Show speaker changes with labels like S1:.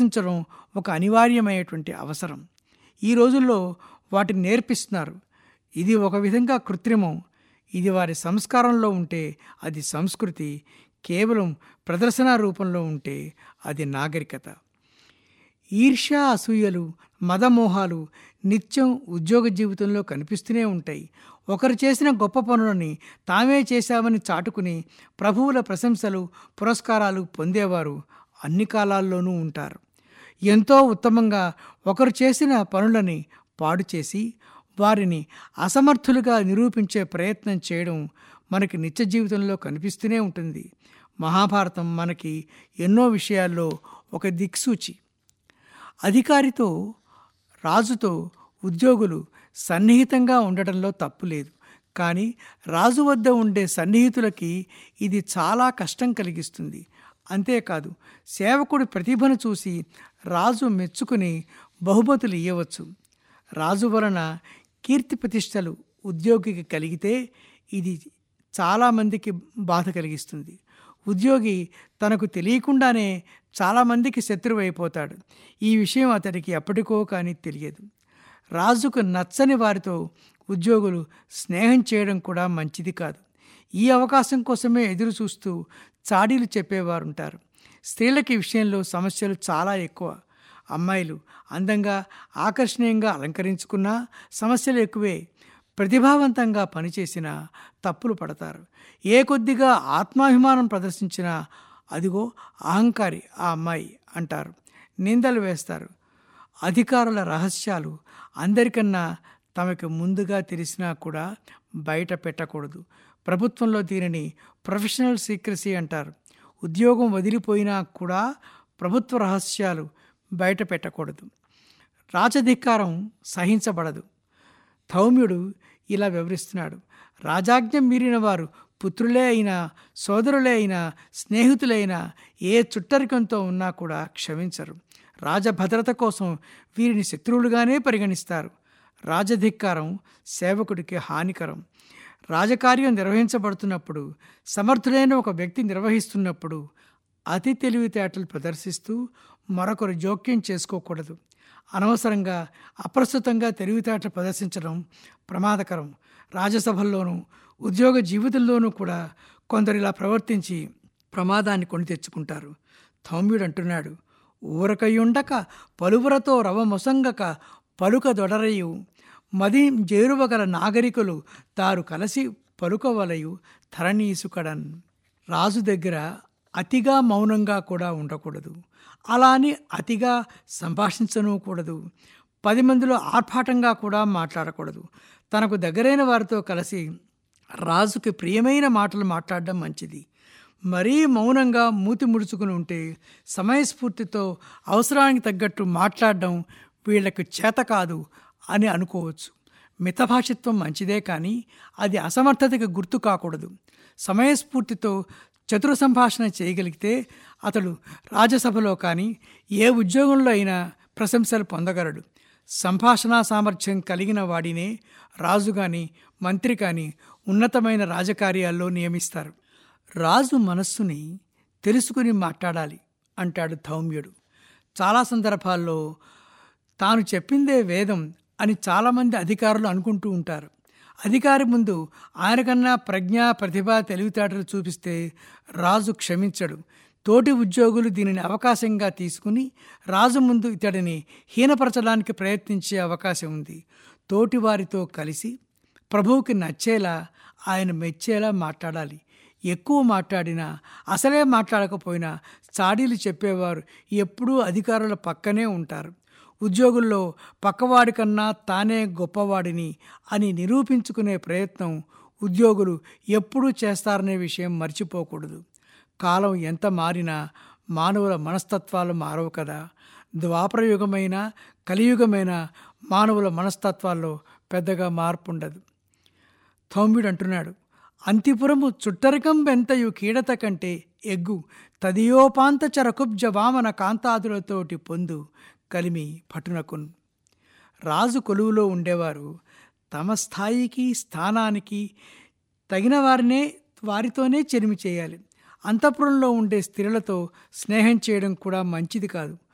S1: ప్రదర్శించడం ఒక అనివార్యమైనటువంటి అవసరం ఈ రోజుల్లో వాటిని నేర్పిస్తున్నారు ఇది ఒక విధంగా కృత్రిమం ఇది వారి సంస్కారంలో ఉంటే అది సంస్కృతి కేవలం ప్రదర్శన రూపంలో ఉంటే అది నాగరికత ఈర్ష్య అసూయలు మదమోహాలు నిత్యం ఉద్యోగ జీవితంలో కనిపిస్తూనే ఉంటాయి ఒకరు చేసిన గొప్ప పనులని తామే చేశామని చాటుకుని ప్రభువుల ప్రశంసలు పురస్కారాలు పొందేవారు అన్ని కాలాల్లోనూ ఉంటారు ఎంతో ఉత్తమంగా ఒకరు చేసిన పనులని పాడు చేసి వారిని అసమర్థులుగా నిరూపించే ప్రయత్నం చేయడం మనకి నిత్య జీవితంలో కనిపిస్తూనే ఉంటుంది మహాభారతం మనకి ఎన్నో విషయాల్లో ఒక దిక్సూచి అధికారితో రాజుతో ఉద్యోగులు సన్నిహితంగా ఉండటంలో తప్పు లేదు కానీ రాజు వద్ద ఉండే సన్నిహితులకి ఇది చాలా కష్టం కలిగిస్తుంది అంతేకాదు సేవకుడి ప్రతిభను చూసి రాజు మెచ్చుకుని బహుమతులు ఇవ్వవచ్చు రాజు వలన కీర్తి ప్రతిష్టలు ఉద్యోగికి కలిగితే ఇది చాలామందికి బాధ కలిగిస్తుంది ఉద్యోగి తనకు తెలియకుండానే చాలామందికి శత్రువు అయిపోతాడు ఈ విషయం అతడికి ఎప్పటికో కానీ తెలియదు రాజుకు నచ్చని వారితో ఉద్యోగులు స్నేహం చేయడం కూడా మంచిది కాదు ఈ అవకాశం కోసమే ఎదురు చూస్తూ చాడీలు చెప్పేవారు ఉంటారు స్త్రీలకి విషయంలో సమస్యలు చాలా ఎక్కువ అమ్మాయిలు అందంగా ఆకర్షణీయంగా అలంకరించుకున్నా సమస్యలు ఎక్కువే ప్రతిభావంతంగా పనిచేసిన తప్పులు పడతారు ఏ కొద్దిగా ఆత్మాభిమానం ప్రదర్శించినా అదిగో అహంకారి ఆ అమ్మాయి అంటారు నిందలు వేస్తారు అధికారుల రహస్యాలు అందరికన్నా తమకు ముందుగా తెలిసినా కూడా బయట పెట్టకూడదు ప్రభుత్వంలో దీనిని ప్రొఫెషనల్ సీక్రసీ అంటారు ఉద్యోగం వదిలిపోయినా కూడా ప్రభుత్వ రహస్యాలు బయట పెట్టకూడదు రాజధికారం సహించబడదు ధౌమ్యుడు ఇలా వివరిస్తున్నాడు రాజాజ్ఞ మీరిన వారు పుత్రులే అయినా సోదరులే అయినా స్నేహితులైనా ఏ చుట్టరికంతో ఉన్నా కూడా క్షమించరు రాజభద్రత కోసం వీరిని శత్రువులుగానే పరిగణిస్తారు రాజధిక్కారం సేవకుడికి హానికరం రాజకార్యం నిర్వహించబడుతున్నప్పుడు సమర్థులైన ఒక వ్యక్తి నిర్వహిస్తున్నప్పుడు అతి తెలివితేటలు ప్రదర్శిస్తూ మరొకరు జోక్యం చేసుకోకూడదు అనవసరంగా అప్రస్తుతంగా తెలివితేటలు ప్రదర్శించడం ప్రమాదకరం రాజసభల్లోనూ ఉద్యోగ జీవితంలోనూ కూడా కొందరు ఇలా ప్రవర్తించి ప్రమాదాన్ని కొని తెచ్చుకుంటారు థౌమ్యుడు అంటున్నాడు ఊరకయుండక పలువురతో రవమొసంగక పలుక దొడరయు మది జేరువగల నాగరికులు తారు కలసి పలుకవలయు ధరణీసుకడన్ రాజు దగ్గర అతిగా మౌనంగా కూడా ఉండకూడదు అలా అని అతిగా సంభాషించను కూడదు పది మందిలో ఆర్భాటంగా కూడా మాట్లాడకూడదు తనకు దగ్గరైన వారితో కలిసి రాజుకి ప్రియమైన మాటలు మాట్లాడడం మంచిది మరీ మౌనంగా మూతి ముడుచుకుని ఉంటే సమయస్ఫూర్తితో అవసరానికి తగ్గట్టు మాట్లాడడం వీళ్లకు చేత కాదు అని అనుకోవచ్చు మితభాషిత్వం మంచిదే కానీ అది అసమర్థతకి గుర్తు కాకూడదు సమయస్ఫూర్తితో చతుర సంభాషణ చేయగలిగితే అతడు రాజ్యసభలో కానీ ఏ ఉద్యోగంలో అయినా ప్రశంసలు పొందగలడు సంభాషణా సామర్థ్యం కలిగిన వాడినే రాజు కానీ మంత్రి కానీ ఉన్నతమైన రాజకార్యాల్లో నియమిస్తారు రాజు మనస్సుని తెలుసుకుని మాట్లాడాలి అంటాడు ధౌమ్యుడు చాలా సందర్భాల్లో తాను చెప్పిందే వేదం అని చాలామంది అధికారులు అనుకుంటూ ఉంటారు అధికారి ముందు ఆయనకన్నా ప్రజ్ఞ ప్రతిభ తెలివితేటలు చూపిస్తే రాజు క్షమించడు తోటి ఉద్యోగులు దీనిని అవకాశంగా తీసుకుని రాజు ముందు ఇతడిని హీనపరచడానికి ప్రయత్నించే అవకాశం ఉంది తోటి వారితో కలిసి ప్రభువుకి నచ్చేలా ఆయన మెచ్చేలా మాట్లాడాలి ఎక్కువ మాట్లాడినా అసలే మాట్లాడకపోయినా చాడీలు చెప్పేవారు ఎప్పుడూ అధికారుల పక్కనే ఉంటారు ఉద్యోగుల్లో పక్కవాడి కన్నా తానే గొప్పవాడిని అని నిరూపించుకునే ప్రయత్నం ఉద్యోగులు ఎప్పుడూ చేస్తారనే విషయం మర్చిపోకూడదు కాలం ఎంత మారినా మానవుల మనస్తత్వాలు మారవు కదా ద్వాపరయుగమైన కలియుగమైన మానవుల మనస్తత్వాల్లో పెద్దగా మార్పు ఉండదు థౌమ్యుడు అంటున్నాడు అంతిపురము చుట్టరికం బెంతయు కీడత కంటే ఎగ్గు తదియోపాంత చరకుబ్జ వామన కాంతాదులతోటి పొందు కలిమి పటునకున్ రాజు కొలువులో ఉండేవారు తమ స్థాయికి స్థానానికి తగిన వారినే వారితోనే చెరిమి చేయాలి అంతఃపురంలో ఉండే స్త్రీలతో స్నేహం చేయడం కూడా మంచిది కాదు